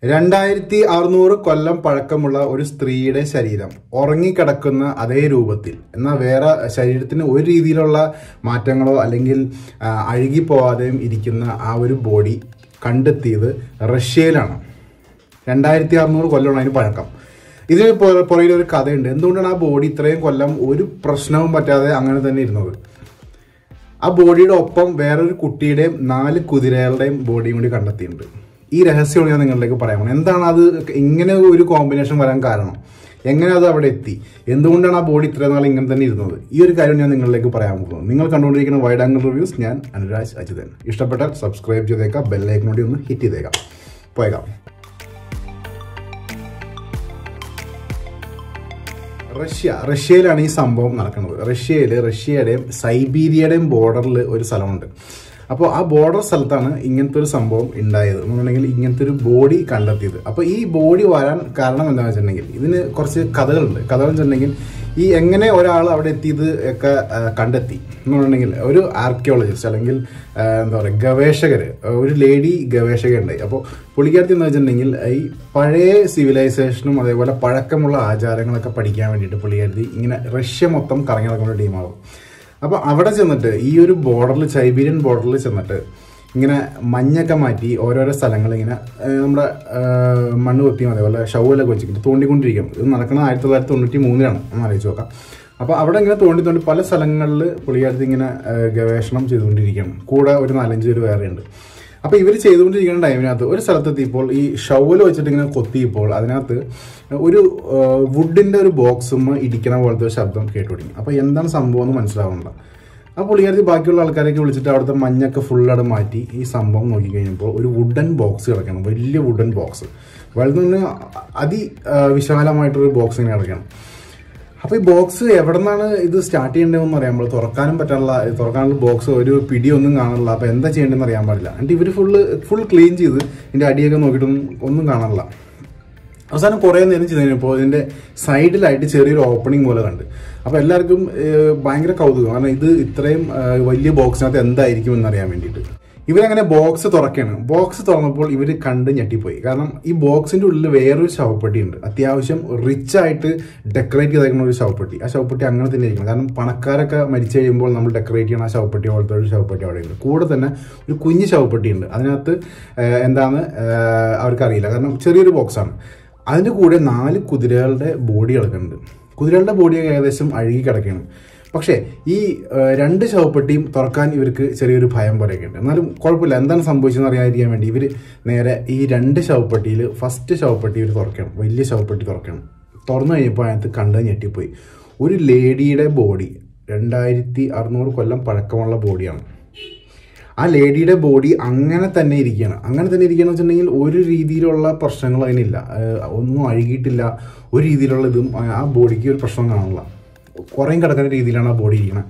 രണ്ടായിരത്തി അറുന്നൂറ് കൊല്ലം പഴക്കമുള്ള ഒരു സ്ത്രീയുടെ ശരീരം ഉറങ്ങിക്കിടക്കുന്ന അതേ രൂപത്തിൽ എന്നാൽ വേറെ ശരീരത്തിന് ഒരു രീതിയിലുള്ള മാറ്റങ്ങളോ അല്ലെങ്കിൽ ആ, അഴുകിപ്പോവാതെയും ഇരിക്കുന്ന ആ ഒരു ബോഡി കണ്ടെത്തിയത് റഷ്യയിലാണ് രണ്ടായിരത്തി അറുന്നൂറ് കൊല്ലമാണ് അതിന് പഴക്കം ഇതിന് പുറ- പുറകിൽ ഒരു കഥയുണ്ട് എന്തുകൊണ്ടാണ് ആ ബോഡി ഇത്രയും കൊല്ലം ഒരു പ്രശ്നവും പറ്റാതെ അങ്ങനെ തന്നെ ഇരുന്നത് ആ ബോഡിയുടെ ഒപ്പം വേറൊരു കുട്ടിയുടെയും നാല് കുതിരകളുടെയും ബോഡിയും കൂടി കണ്ടെത്തിയിട്ടുണ്ട് ഈ രഹസ്യമാണ് ഞാൻ നിങ്ങളിലേക്ക് പറയാൻ പോകുന്നത് എന്താണ് അത് ഇങ്ങനെ ഒരു കോമ്പിനേഷൻ വരാൻ കാരണം എങ്ങനെ അത് അവിടെ എത്തി എന്തുകൊണ്ടാണ് ആ ബോഡി ഇത്രയും നാൾ ഇങ്ങനെ തന്നെ ഇരുന്നത് ഈ ഒരു കാര്യം ഞാൻ നിങ്ങളിലേക്ക് പറയാൻ പോകുന്നത് നിങ്ങൾ കണ്ടുകൊണ്ടിരിക്കുന്ന വൈഡ് ആംഗിൾ റിവ്യൂസ് ഞാൻ അനുരാജ് അജിതൻ ഇഷ്ടപ്പെട്ടാൽ സബ്സ്ക്രൈബ് ചെയ്തേക്കാം ബെല്ലൈക്കനോടി ഒന്ന് ഹിറ്റ് ചെയ്തേക്കാം പോയേക്കാം റഷ്യ റഷ്യയിലാണ് ഈ സംഭവം നടക്കുന്നത് റഷ്യയിൽ റഷ്യയുടെയും സൈബീരിയയുടെയും ബോർഡറിൽ ഒരു സ്ഥലമുണ്ട് അപ്പോൾ ആ ബോർഡർ സ്ഥലത്താണ് ഇങ്ങനത്തെ ഒരു സംഭവം ഉണ്ടായത് എന്നുണ്ടെങ്കിൽ ഇങ്ങനത്തെ ഒരു ബോഡി കണ്ടെത്തിയത് അപ്പോൾ ഈ ബോഡി വരാൻ കാരണം എന്താണെന്ന് വെച്ചിട്ടുണ്ടെങ്കിൽ ഇതിന് കുറച്ച് കഥകളുണ്ട് കഥകൾ വെച്ചിട്ടുണ്ടെങ്കിൽ ഈ എങ്ങനെ ഒരാൾ അവിടെ എത്തിയത് ഒക്കെ ആ, കണ്ടെത്തി എന്നുണ്ടെങ്കിൽ ഒരു ആർക്കിയോളജിസ്റ്റ് അല്ലെങ്കിൽ ആ, എന്താ പറയുക ഗവേഷകർ ഒരു ലേഡി ഗവേഷക ഉണ്ടായി അപ്പോൾ പുള്ളിക്കാരത്തി എന്ന് വെച്ചിട്ടുണ്ടെങ്കിൽ ഈ പഴയ സിവിലൈസേഷനും അതേപോലെ പഴക്കമുള്ള ആചാരങ്ങളൊക്കെ പഠിക്കാൻ വേണ്ടിയിട്ട് പുള്ളിക്കാരത്തി ഇങ്ങനെ റഷ്യ മൊത്തം കറങ്ങി നടക്കുന്ന ഒരു ടീമാവും അപ്പോൾ അവിടെ ചെന്നിട്ട് ഈ ഒരു ബോർഡറിൽ സൈബീരിയൻ ബോർഡറിൽ ചെന്നിട്ട് ഇങ്ങനെ മഞ്ഞൊക്കെ മാറ്റി ഓരോരോ സ്ഥലങ്ങൾ ഇങ്ങനെ ആ, നമ്മുടെ ആ, മണ്ണ് കൊത്തിയും അതേപോലെ ഷവലൊക്കെ വെച്ചിട്ട് തോണ്ടിക്കൊണ്ടിരിക്കും ഇത് നടക്കുന്നത് ആയിരത്തി തൊള്ളായിരത്തി തൊണ്ണൂറ്റി മൂന്നിലാണ് ഒന്ന് ആലോചിച്ച് നോക്കാം അപ്പോൾ അവിടെ ഇങ്ങനെ തോണ്ടി തോണ്ടി പല സ്ഥലങ്ങളിൽ പുള്ളിക്കാരത്തി ഇങ്ങനെ ആ, ഗവേഷണം ചെയ്തുകൊണ്ടിരിക്കുകയാണ് കൂടെ ഒരു നാലഞ്ച് പേര് വേറെയുണ്ട് അപ്പോൾ ഇവർ ചെയ്തുകൊണ്ടിരിക്കുന്ന ടൈമിനകത്ത് ഒരു സ്ഥലത്തെത്തിയപ്പോൾ ഈ ഷവല് വെച്ചിട്ട് ഇങ്ങനെ കൊത്തിയപ്പോൾ അതിനകത്ത് ഒരു വുഡിന്റെ ഒരു ബോക്സും ഇടിക്കണ പോലത്തെ ഒരു ശബ്ദം കേട്ടു തുടങ്ങി അപ്പോൾ എന്താണ് സംഭവം എന്ന് മനസ്സിലാവുന്നില്ല അപ്പോൾ പുള്ളിക്കാരത്തി ബാക്കിയുള്ള ആൾക്കാരെയൊക്കെ വിളിച്ചിട്ട് അവിടുത്തെ മഞ്ഞൊക്കെ ഫുള്ളാട് മാറ്റി ഈ സംഭവം നോക്കിക്കഴിഞ്ഞപ്പോൾ ഒരു വുഡൻ ബോക്സ് കിടക്കണം വലിയ വുഡൻ ബോക്സ് വലുതെന്ന് അതി ആ, വിശാലമായിട്ടൊരു ബോക്സ് ഇങ്ങനെ കിടക്കണം അപ്പോൾ ഈ ബോക്സ് എവിടെ നിന്നാണ് ഇത് സ്റ്റാർട്ട് ചെയ്യേണ്ടതെന്ന് അറിയാൻ പാടില്ല തുറക്കാനും പറ്റാനുള്ള തുറക്കാനുള്ള ബോക്സ് ഒരു പിടിയൊന്നും കാണില്ല അപ്പോൾ എന്താ ചെയ്യേണ്ടതെന്ന് അറിയാൻ പാടില്ല എന്നിട്ട് ഇവർ ഫുള്ള് ഫുൾ ക്ലീൻ ചെയ്ത് ഇതിൻ്റെ അടിയൊക്കെ നോക്കിയിട്ടൊന്നും ഒന്നും കാണില്ല അവസാനം കുറേ നേരം ചെയ്ത് കഴിഞ്ഞപ്പോൾ ഇതിൻ്റെ സൈഡിലായിട്ട് ചെറിയൊരു ഓപ്പണിംഗ് പോലെ കണ്ട് അപ്പോൾ എല്ലാവർക്കും ഏഹ്, ഭയങ്കര കൗതുകം കാരണം ഇത് ഇത്രയും ഏഹ്, വലിയ ബോക്സിനകത്ത് എന്തായിരിക്കും എന്നറിയാൻ വേണ്ടിയിട്ട് ഇവരങ്ങനെ ബോക്സ് തുറക്കുകയാണ് ബോക്സ് തുറന്നപ്പോൾ ഇവർ കണ്ട് ഞെട്ടിപ്പോയി കാരണം ഈ ബോക്സിന്റെ ഉള്ളിൽ വേറൊരു ശവപ്പെട്ടി ഉണ്ട് അത്യാവശ്യം റിച്ച് ആയിട്ട് ഡെക്കറേറ്റ് ചെയ്തേക്കുന്ന ഒരു ശവപ്പെട്ടി ആ ശവപ്പെട്ടി അങ്ങനെ തന്നെ ഇരിക്കണം കാരണം പണക്കാരൊക്കെ മരിച്ചു കഴിയുമ്പോൾ നമ്മൾ ഡെക്കറേറ്റ് ചെയ്യണ ആ ശവപ്പെട്ടി പോലത്തെ ഒരു ശവപ്പെട്ടി അവിടെ ഉണ്ട് കൂടെ തന്നെ ഒരു കുഞ്ഞു ശവപ്പെട്ടി ഉണ്ട് അതിനകത്ത് ഏഹ്, എന്താണ് ഏഹ്, അവർക്കറിയില്ല കാരണം ചെറിയൊരു ബോക്സാണ് അതിൻ്റെ കൂടെ നാല് കുതിരകളുടെ ബോഡി കിടക്കുന്നുണ്ട് കുതിരകളുടെ ബോഡിയൊക്കെ ഏകദേശം അഴുകി കിടക്കുകയാണ് പക്ഷേ ഈ ഏഹ്, രണ്ട് ശവപ്പെട്ടിയും തുറക്കാൻ ഇവർക്ക് ചെറിയൊരു ഭയം പോലെയൊക്കെ ഉണ്ട് എന്നാലും കുഴപ്പമില്ല എന്താണ് സംഭവിച്ചതെന്ന് അറിയാതിരിക്കാൻ വേണ്ടി ഇവർ നേരെ ഈ രണ്ട് ശവപ്പെട്ടിയിൽ ഫസ്റ്റ് ശവപ്പെട്ടി ഇവർ തുറക്കണം വലിയ ശവപ്പെട്ടി തുറക്കണം തുറന്നു കഴിഞ്ഞപ്പോൾ അതിനകത്ത് കണ്ടത് ഞെട്ടിപ്പോയി ഒരു ലേഡിയുടെ ബോഡി രണ്ടായിരത്തി അറുന്നൂറ് കൊല്ലം പഴക്കമുള്ള ബോഡിയാണ് ആ ലേഡിയുടെ ബോഡി അങ്ങനെ തന്നെ ഇരിക്കുകയാണ് അങ്ങനെ തന്നെ ഇരിക്കുകയെന്ന് വെച്ചിട്ടുണ്ടെങ്കിൽ ഒരു രീതിയിലുള്ള പ്രശ്നങ്ങളും അതിനില്ല ഏഹ് ഒന്നും അഴുകിയിട്ടില്ല ഒരു രീതിയിലുള്ള ഇതും ആ- ആ ബോഡിക്ക് ഒരു പ്രശ്നം കാണില്ല കുറേ കിടക്കുന്ന രീതിയിലാണ് ആ ബോഡി ഇരിക്കുന്നത്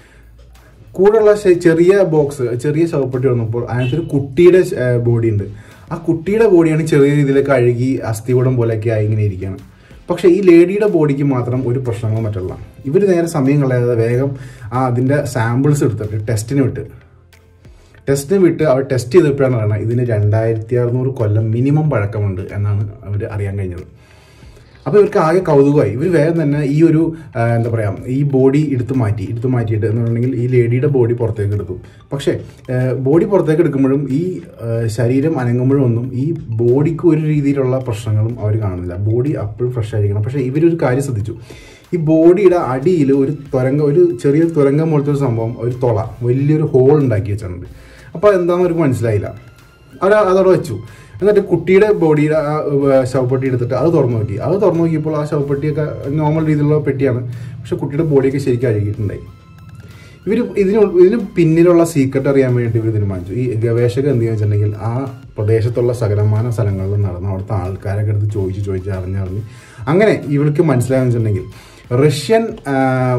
കൂടെയുള്ള ശെ- ചെറിയ ബോക്സ് ചെറിയ ശവപ്പെട്ടി വന്നപ്പോൾ അതിനകത്തൊരു കുട്ടിയുടെ ബോഡി ഉണ്ട് ആ കുട്ടിയുടെ ബോഡിയാണ് ചെറിയ രീതിയിലൊക്കെ അഴുകി അസ്ഥികൂടം പോലെയൊക്കെ ആയി ഇങ്ങനെ ഇരിക്കുകയാണ് പക്ഷേ ഈ ലേഡിയുടെ ബോഡിക്ക് മാത്രം ഒരു പ്രശ്നങ്ങളും മറ്റുള്ള ഇവർ നേരെ സമയം കളയാതെ വേഗം ആ അതിൻ്റെ സാമ്പിൾസ് എടുത്തിട്ട് ടെസ്റ്റിന് വിട്ട് ടെസ്റ്റിന് വിട്ട് അവർ ടെസ്റ്റ് ചെയ്തപ്പോഴാണ് അറിയണത് ഇതിന് രണ്ടായിരത്തി അറുന്നൂറ് കൊല്ലം മിനിമം പഴക്കമുണ്ട് എന്നാണ് അവർ അറിയാൻ കഴിഞ്ഞത് അപ്പോൾ ഇവർക്ക് ആകെ കൗതുകമായി ഇവർ വേഗം തന്നെ ഈ ഒരു ആ, എന്താ പറയുക ഈ ബോഡി എടുത്ത് മാറ്റി എടുത്ത് മാറ്റിയിട്ട് എന്നുണ്ടെങ്കിൽ ഈ ലേഡിയുടെ ബോഡി പുറത്തേക്ക് എടുത്തു പക്ഷേ ബോഡി പുറത്തേക്ക് എടുക്കുമ്പോഴും ഈ ആ, ശരീരം അനങ്ങുമ്പോഴും ഒന്നും ഈ ബോഡിക്ക് ഒരു രീതിയിലുള്ള പ്രശ്നങ്ങളും അവർ കാണുന്നില്ല ബോഡി അപ്പോഴും ഫ്രഷ് ആയിരിക്കണം പക്ഷേ ഇവരൊരു കാര്യം ശ്രദ്ധിച്ചു ഈ ബോഡിയുടെ അടിയിൽ ഒരു തുരങ്കം ഒരു ചെറിയ തുരങ്കം പോലത്തെ ഒരു സംഭവം ഒരു തുള വലിയൊരു ഹോൾ ഉണ്ടാക്കി വെച്ചിട്ടുണ്ട് അപ്പോൾ എന്താണെന്ന് അവർക്ക് മനസ്സിലായില്ല അവർ അതവിടെ വെച്ചു എന്നിട്ട് കുട്ടിയുടെ ബോഡിയുടെ ആ ഏർ, ശവപ്പെട്ടി എടുത്തിട്ട് അത് തുറന്നു നോക്കി അത് തുറന്നു നോക്കിയപ്പോൾ ആ ശവപ്പെട്ടിയൊക്കെ നോർമൽ രീതിയിലുള്ള പെട്ടിയാണ് പക്ഷെ കുട്ടിയുടെ ബോഡിയൊക്കെ ശരിക്കും അഴുകിയിട്ടുണ്ടായി ഇവർ ഇതിന് ഉൾ- ഇതിന് പിന്നിലുള്ള സീക്രട്ട് അറിയാൻ വേണ്ടി ഇവർ തീരുമാനിച്ചു ഈ ഗവേഷകർ എന്ത് വെച്ചിട്ടുണ്ടെങ്കിൽ ആ പ്രദേശത്തുള്ള സകലമാന സ്ഥലങ്ങളിൽ നടന്ന് അവിടുത്തെ ആൾക്കാരൊക്കെ എടുത്ത് ചോദിച്ച് ചോദിച്ച് അറിഞ്ഞറിഞ്ഞ് അങ്ങനെ ഇവർക്ക് മനസ്സിലായെന്ന് വെച്ചിട്ടുണ്ടെങ്കിൽ റഷ്യൻ ആ,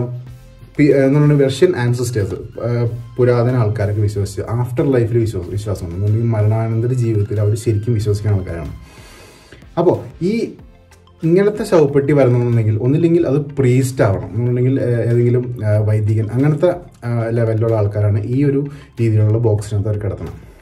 പി- എന്ന് പറയുന്നത് റഷ്യൻ ആൻസിസ്റ്റേഴ്സ് പുരാതന ആൾക്കാരൊക്കെ വിശ്വസിച്ച് ആഫ്റ്റർ ലൈഫിൽ വിശ്വാസം വിശ്വാസമുണ്ട് എന്നുണ്ടെങ്കിൽ മരണാനന്തര ജീവിതത്തിൽ അവർ ശരിക്കും വിശ്വസിക്കുന്ന ആൾക്കാരാണ് അപ്പോൾ ഈ ഇങ്ങനത്തെ ശവപ്പെട്ടി വരണമെന്നുണ്ടെങ്കിൽ ഒന്നില്ലെങ്കിൽ അത് പ്രീസ്റ്റ് ആവണം എന്നുണ്ടെങ്കിൽ ഏഹ്, ഏതെങ്കിലും ഏഹ്, വൈദികൻ അങ്ങനത്തെ ഏഹ്, ലെവലിലുള്ള ആൾക്കാരാണ് ഈ ഒരു രീതിയിലുള്ള ബോക്സിനകത്ത് അവർ കിടത്തണം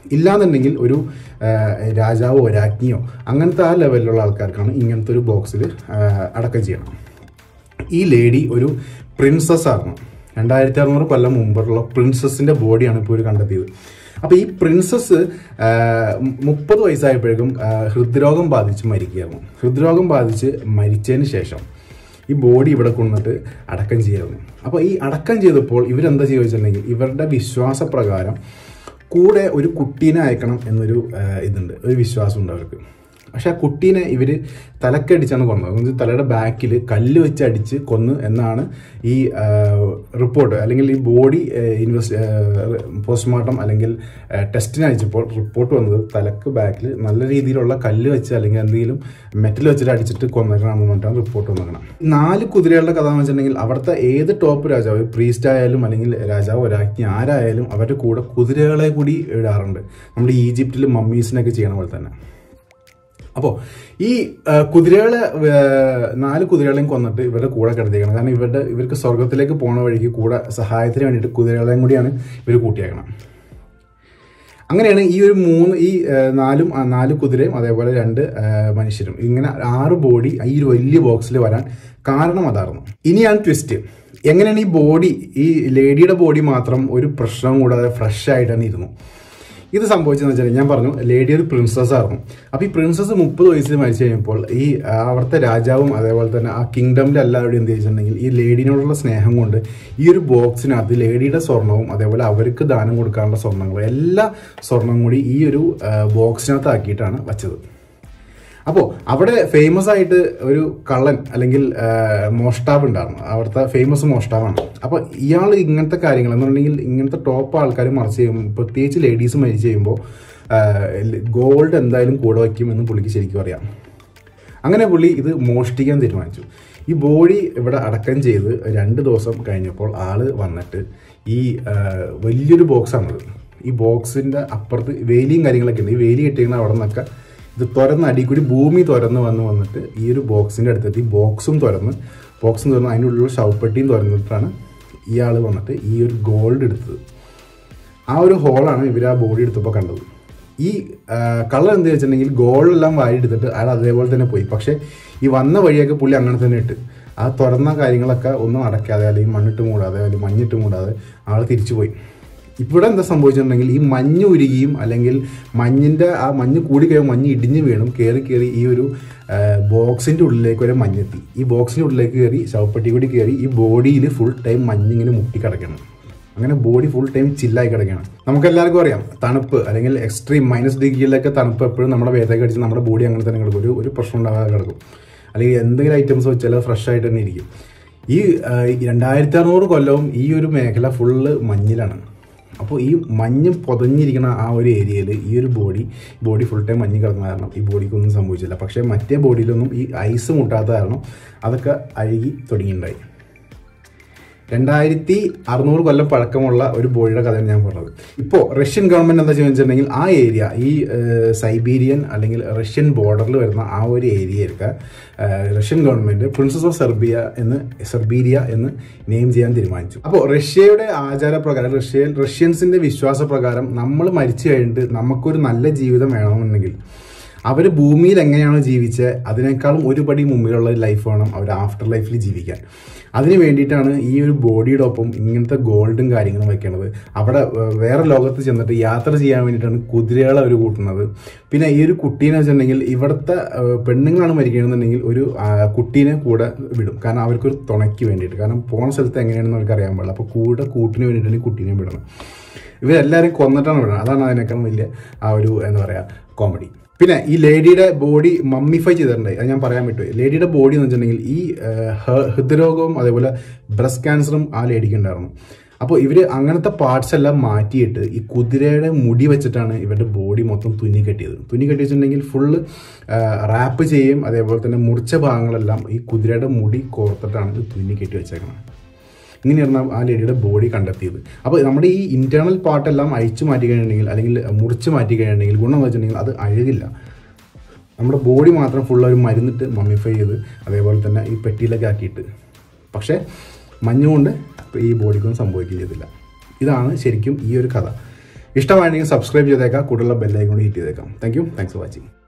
ഇല്ലാന്നുണ്ടെങ്കിൽ ഒരു ആ, രാജാവോ രാജ്ഞിയോ അങ്ങനത്തെ ആ ലെവലിലുള്ള ആൾക്കാർക്കാണ് ഇങ്ങനത്തെ ഒരു ബോക്സിൽ അടക്കം ചെയ്യണം ഈ ലേഡി ഒരു പ്രിൻസസ് ആയിരുന്നു രണ്ടായിരത്തി അറുന്നൂറ് കൊല്ലം മുമ്പുള്ള പ്രിൻസസിന്റെ ബോഡിയാണ് ഇപ്പോൾ ഒരു കണ്ടെത്തിയത് അപ്പോൾ ഈ പ്രിൻസസ് മുപ്പത് വയസ്സായപ്പോഴേക്കും ആ, ഹൃദ്രോഗം ബാധിച്ച് മരിക്കുകയായിരുന്നു ഹൃദ്രോഗം ബാധിച്ച് മരിച്ചതിന് ശേഷം ഈ ബോഡി ഇവിടെ കൊണ്ടിട്ട് അടക്കം ചെയ്യായിരുന്നു അപ്പോൾ ഈ അടക്കം ചെയ്തപ്പോൾ ഇവരെന്താ ചെയ്യുക വെച്ചിട്ടുണ്ടെങ്കിൽ ഇവരുടെ വിശ്വാസപ്രകാരം കൂടെ ഒരു കുട്ടീനെ അയക്കണം എന്നൊരു ആ, ഇതുണ്ട് ഒരു വിശ്വാസമുണ്ട് അവർക്ക് പക്ഷെ ആ കുട്ടീനെ ഇവർ തലക്കടിച്ചാണ് കൊന്നത് എന്ന് വെച്ചാൽ തലയുടെ ബാക്കിൽ കല്ല് വെച്ച് അടിച്ച് കൊന്നു എന്നാണ് ഈ റിപ്പോർട്ട് അല്ലെങ്കിൽ ഈ ബോഡി ഇൻവെസ്റ്റ് പോസ്റ്റ്മോർട്ടം അല്ലെങ്കിൽ ടെസ്റ്റിന് അയച്ചപ്പോൾ റിപ്പോർട്ട് വന്നത് തലക്ക് ബാക്കിൽ നല്ല രീതിയിലുള്ള കല്ല് വെച്ച് അല്ലെങ്കിൽ എന്തെങ്കിലും മെറ്റൽ വെച്ചിട്ട് അടിച്ചിട്ട് കൊന്നേക്കണമെന്ന് പറഞ്ഞിട്ടാണ് റിപ്പോർട്ട് വന്നേക്കണം നാല് കുതിരകളുടെ കഥ എന്ന് വെച്ചിട്ടുണ്ടെങ്കിൽ അവിടുത്തെ ഏത് ടോപ്പ് രാജാവ് പ്രീസ്റ്റ് ആയാലും അല്ലെങ്കിൽ രാജാവോ രാജ്ഞി ആരായാലും അവരുടെ കൂടെ കുതിരകളെ കൂടി ഇടാറുണ്ട് നമ്മുടെ ഈജിപ്തിൽ മമ്മീസിനൊക്കെ ചെയ്യണ പോലെ തന്നെ അപ്പോൾ ഈ ആ, കുതിരകളെ ആ, നാല് കുതിരകളെയും കൊന്നിട്ട് ഇവരുടെ കൂടെ കിടത്തിയേക്കണം കാരണം ഇവരുടെ ഇവർക്ക് സ്വർഗത്തിലേക്ക് പോണ വഴിക്ക് കൂടെ സഹായത്തിന് വേണ്ടിയിട്ട് കുതിരകളെയും കൂടിയാണ് ഇവർ കൂട്ടിയേക്കണം അങ്ങനെയാണ് ഈ ഒരു മൂന്ന് ഈ ആ, നാലും ആ, നാല് കുതിരയും അതേപോലെ രണ്ട് ആ, മനുഷ്യരും ഇങ്ങനെ ആറ് ബോഡി ഈ ഒരു വലിയ ബോക്സിൽ വരാൻ കാരണം അതായിരുന്നു ഇനിയാണ് ട്വിസ്റ്റ് എങ്ങനെയാണ് ഈ ബോഡി ഈ ലേഡിയുടെ ബോഡി മാത്രം ഒരു പ്രശ്നവും കൂടാതെ ഫ്രഷ് ആയിട്ടാണ് ഇരുന്നു ഇത് സംഭവിച്ചതെന്ന് വെച്ചാൽ ഞാൻ പറഞ്ഞു ലേഡി ഒരു പ്രിൻസസ് ആയിരുന്നു അപ്പോൾ ഈ പ്രിൻസസ് മുപ്പത് വയസ്സിൽ മരിച്ചു കഴിഞ്ഞപ്പോൾ ഈ ആ, അവിടുത്തെ രാജാവും അതേപോലെ തന്നെ ആ കിങ്ഡമിലെ എല്ലാവരും എന്ത് ചെയ്തിട്ടുണ്ടെങ്കിൽ ഈ ലേഡിനോടുള്ള സ്നേഹം കൊണ്ട് ഈ ഒരു ബോക്സിനകത്ത് ലേഡിയുടെ സ്വർണവും അതേപോലെ അവർക്ക് ദാനം കൊടുക്കാനുള്ള സ്വർണ്ണങ്ങളും എല്ലാ സ്വർണം കൂടി ഈ ഒരു ആ, ബോക്സിനകത്ത് ആക്കിയിട്ടാണ് വച്ചത് അപ്പോൾ അവിടെ ഫേമസ് ആയിട്ട് ഒരു കള്ളൻ അല്ലെങ്കിൽ ആ, മോഷ്ടാവ് ഉണ്ടായിരുന്നു അവിടുത്തെ ഫേമസ് മോഷ്ടാവാണ് അപ്പോൾ ഇയാൾ ഇങ്ങനത്തെ കാര്യങ്ങൾ എന്നുണ്ടെങ്കിൽ ഇങ്ങനത്തെ ടോപ്പ് ആൾക്കാർ മറിച്ച് ചെയ്യുമ്പോൾ പ്രത്യേകിച്ച് ലേഡീസ് മരിച്ച് ചെയ്യുമ്പോൾ ഗോൾഡ് എന്തായാലും കൂടെ വയ്ക്കുമെന്ന് പുള്ളിക്ക് ശരിക്കും അറിയാം അങ്ങനെ പുള്ളി ഇത് മോഷ്ടിക്കാൻ തീരുമാനിച്ചു ഈ ബോഡി ഇവിടെ അടക്കം ചെയ്ത് രണ്ട് ദിവസം കഴിഞ്ഞപ്പോൾ ആള് വന്നിട്ട് ഈ ആ, വലിയൊരു ബോക്സാണത് ഈ ബോക്സിന്റെ അപ്പുറത്ത് വേലിയും കാര്യങ്ങളൊക്കെ ഉണ്ട് ഈ വേലി കെട്ടിയിരുന്ന അവിടെ നിന്നൊക്കെ ഇത് തുറന്ന് അടി കൂടി ഭൂമി തുറന്ന് വന്ന് വന്നിട്ട് ഈ ഒരു ബോക്സിന്റെ അടുത്തെത്തി ബോക്സും തുറന്ന് ബോക്സും തുറന്ന് അതിൻ്റെ ഉള്ളിലുള്ള ശവപ്പെട്ടിയും തുറന്നിട്ടാണ് ഇയാൾ വന്നിട്ട് ഈ ഒരു ഗോൾഡ് എടുത്തത് ആ ഒരു ഹോളാണ് ഇവർ ആ ബോഡി എടുത്തപ്പോൾ കണ്ടത് ഈ കളർ എന്ത് വെച്ചിട്ടുണ്ടെങ്കിൽ ഗോൾഡ് എല്ലാം വാരി എടുത്തിട്ട് അയാൾ അതേപോലെ തന്നെ പോയി പക്ഷേ ഈ വന്ന വഴിയൊക്കെ പുള്ളി അങ്ങനെ തന്നെ ഇട്ട് ആ തുറന്ന കാര്യങ്ങളൊക്കെ ഒന്നും അടയ്ക്കാതെ അല്ലെങ്കിൽ മണ്ണിട്ട് മൂടാതെ അല്ലെങ്കിൽ മഞ്ഞിട്ട് മൂടാതെ ആൾ തിരിച്ചു പോയി ഇവിടെ എന്താ സംഭവിച്ചിട്ടുണ്ടെങ്കിൽ ഈ മഞ്ഞ് ഉരുകിയും അല്ലെങ്കിൽ മഞ്ഞിൻ്റെ ആ മഞ്ഞ് കൂടി കഴിയുമ്പോൾ മഞ്ഞ് ഇടിഞ്ഞ് വീണും കയറി കയറി ഈ ഒരു ബോക്സിൻ്റെ ഉള്ളിലേക്ക് വരെ മഞ്ഞെത്തി ഈ ബോക്സിൻ്റെ ഉള്ളിലേക്ക് കയറി ശവപ്പെട്ടി കൂടി കയറി ഈ ബോഡിയിൽ ഫുൾ ടൈം മഞ്ഞിങ്ങനെ മുട്ടിക്കിടക്കണം അങ്ങനെ ബോഡി ഫുൾ ടൈം ചില്ലായി കിടക്കുകയാണ് നമുക്ക് എല്ലാവർക്കും അറിയാം തണുപ്പ് അല്ലെങ്കിൽ എക്സ്ട്രീം മൈനസ് ഡിഗ്രിയിലൊക്കെ തണുപ്പ് എപ്പോഴും നമ്മുടെ വേദയൊക്കെ അടിച്ച് നമ്മുടെ ബോഡി അങ്ങനെ തന്നെ കിടക്കും ഒരു ഒരു പ്രശ്നം ഉണ്ടാകാതെ കിടക്കും അല്ലെങ്കിൽ എന്തെങ്കിലും ഐറ്റംസ് വെച്ചാൽ ഫ്രഷ് ആയിട്ട് തന്നെ ഇരിക്കും ഈ ആ, ഈ രണ്ടായിരത്തി അറുന്നൂറ് കൊല്ലവും ഈ ഒരു മേഖല ഫുള്ള് മഞ്ഞിലാണ് അപ്പോൾ ഈ മഞ്ഞ് പൊതഞ്ഞിരിക്കുന്ന ആ ഒരു ഏരിയയിൽ ഈ ഒരു ബോഡി ബോഡി ഫുൾ ടൈം മഞ്ഞ് കിടക്കുന്ന കാരണം ഈ ബോഡിക്കൊന്നും സംഭവിച്ചില്ല പക്ഷേ മറ്റേ ബോഡിയിലൊന്നും ഈ ഐസ് മുട്ടാത്ത കാരണം അതൊക്കെ അഴുകി തുടങ്ങിയിട്ടുണ്ടായി രണ്ടായിരത്തി അറുന്നൂറ് കൊല്ലം പഴക്കമുള്ള ഒരു ബോഡിയുടെ കഥയാണ് ഞാൻ പറഞ്ഞത് ഇപ്പോൾ റഷ്യൻ ഗവൺമെന്റ് എന്താ ചെയ്യുന്നത് ആ ഏരിയ ഈ ഏഹ്, സൈബീരിയൻ അല്ലെങ്കിൽ റഷ്യൻ ബോർഡറിൽ വരുന്ന ആ ഒരു ഏരിയയൊക്കെ ഏഹ്, Russian government princess of Serbia എന്ന് സെർബീരിയ എന്ന് നെയിം ചെയ്യാൻ തീരുമാനിച്ചു അപ്പോൾ റഷ്യയുടെ ആചാരപ്രകാരം റഷ്യൻ റഷ്യൻസിന്റെ വിശ്വാസപ്രകാരം നമ്മൾ മരിച്ചു കഴിഞ്ഞിട്ട് നമുക്കൊരു നല്ല ജീവിതം വേണമെന്നുണ്ടെങ്കിൽ അവർ ഭൂമിയിൽ എങ്ങനെയാണോ ജീവിച്ചത് അതിനേക്കാളും ഒരു പടി മുമ്പിലുള്ള ഒരു ലൈഫ് വേണം അവർ ആഫ്റ്റർ ലൈഫിൽ ജീവിക്കാൻ അതിന് വേണ്ടിയിട്ടാണ് ഈ ഒരു ബോഡിയുടെ ഒപ്പം ഇങ്ങനത്തെ ഗോൾഡും കാര്യങ്ങളും വെക്കണത് അവിടെ ഏഹ്, വേറെ ലോകത്ത് ചെന്നിട്ട് യാത്ര ചെയ്യാൻ വേണ്ടിയിട്ടാണ് കുതിരകളെ അവർ കൂട്ടുന്നത് പിന്നെ ഈ ഒരു കുട്ടീനെ വെച്ചിട്ടുണ്ടെങ്കിൽ ഇവിടുത്തെ ഏഹ്, പെണ്ണുങ്ങളാണ് മരിക്കണമെന്നുണ്ടെങ്കിൽ ഒരു ആ, കുട്ടീനെ കൂടെ വിടും കാരണം അവർക്കൊരു തുണയ്ക്ക് വേണ്ടിയിട്ട് കാരണം പോണ സ്ഥലത്ത് എങ്ങനെയാണെന്ന് അവർക്ക് അറിയാൻ പാടില്ല അപ്പോൾ കൂടെ കൂട്ടിന് വേണ്ടിയിട്ടാണ് ഈ കുട്ടീനെ വിടണം ഇവരെല്ലാവരും കൊന്നിട്ടാണ് വിടുന്നത് അതാണ് അതിനേക്കാളും വലിയ ആ ഒരു എന്താ പറയുക കോമഡി പിന്നെ ഈ ലേഡിയുടെ ബോഡി മമ്മിഫൈ ചെയ്തിട്ടുണ്ട് അത് ഞാൻ പറയാൻ പറ്റും ലേഡിയുടെ ബോഡി എന്ന് വെച്ചിട്ടുണ്ടെങ്കിൽ ഈ ഏഹ്, ഹ- ഹൃദ്രോഗവും അതേപോലെ ബ്രസ്റ്റ് ക്യാൻസറും ആ ലേഡിക്ക് ഉണ്ടായിരുന്നു അപ്പോൾ ഇവർ അങ്ങനത്തെ പാർട്സ് എല്ലാം മാറ്റിയിട്ട് ഈ കുതിരയുടെ മുടി വെച്ചിട്ടാണ് ഇവരുടെ ബോഡി മൊത്തം തുന്നി കെട്ടിയത് തുന്നി കെട്ടി വെച്ചിട്ടുണ്ടെങ്കിൽ ഫുള്ള് റാപ്പ് ചെയ്യും അതേപോലെ തന്നെ മുറിച്ച ഭാഗങ്ങളെല്ലാം ഈ കുതിരയുടെ മുടി കോർത്തിട്ടാണ് ഇത് തുന്നി കെട്ടി വെച്ചേക്കുന്നത് ഇങ്ങനെയാണ് ആ ലേഡിയുടെ ബോഡി കണ്ടെത്തിയത് അപ്പോൾ നമ്മുടെ ഈ ഇന്റേണൽ പാർട്ടെല്ലാം അഴിച്ചു മാറ്റി കഴിഞ്ഞിട്ടുണ്ടെങ്കിൽ അല്ലെങ്കിൽ മുറിച്ച് മാറ്റി കഴിഞ്ഞിട്ടുണ്ടെങ്കിൽ ഗുണം എന്ന് വെച്ചിട്ടുണ്ടെങ്കിൽ അത് അഴുകില്ല നമ്മുടെ ബോഡി മാത്രം ഫുൾ ഒരു മരുന്നിട്ട് മമ്മിഫൈ ചെയ്ത് അതേപോലെ തന്നെ ഈ പെട്ടിയിലൊക്കെ ആക്കിയിട്ട് പക്ഷേ മഞ്ഞുകൊണ്ട് ഈ ബോഡിക്കൊന്നും സംഭവിക്കുകയും ചെയ്തില്ല ഇതാണ് ശരിക്കും ഈ ഒരു കഥ ഇഷ്ടമാണെങ്കിൽ സബ്സ്ക്രൈബ് ചെയ്തേക്കാം കൂടുതലുള്ള ബെല്ലൈക്കൺ കൂടി ഹിറ്റ് ചെയ്തേക്കാം thank you thanks for watching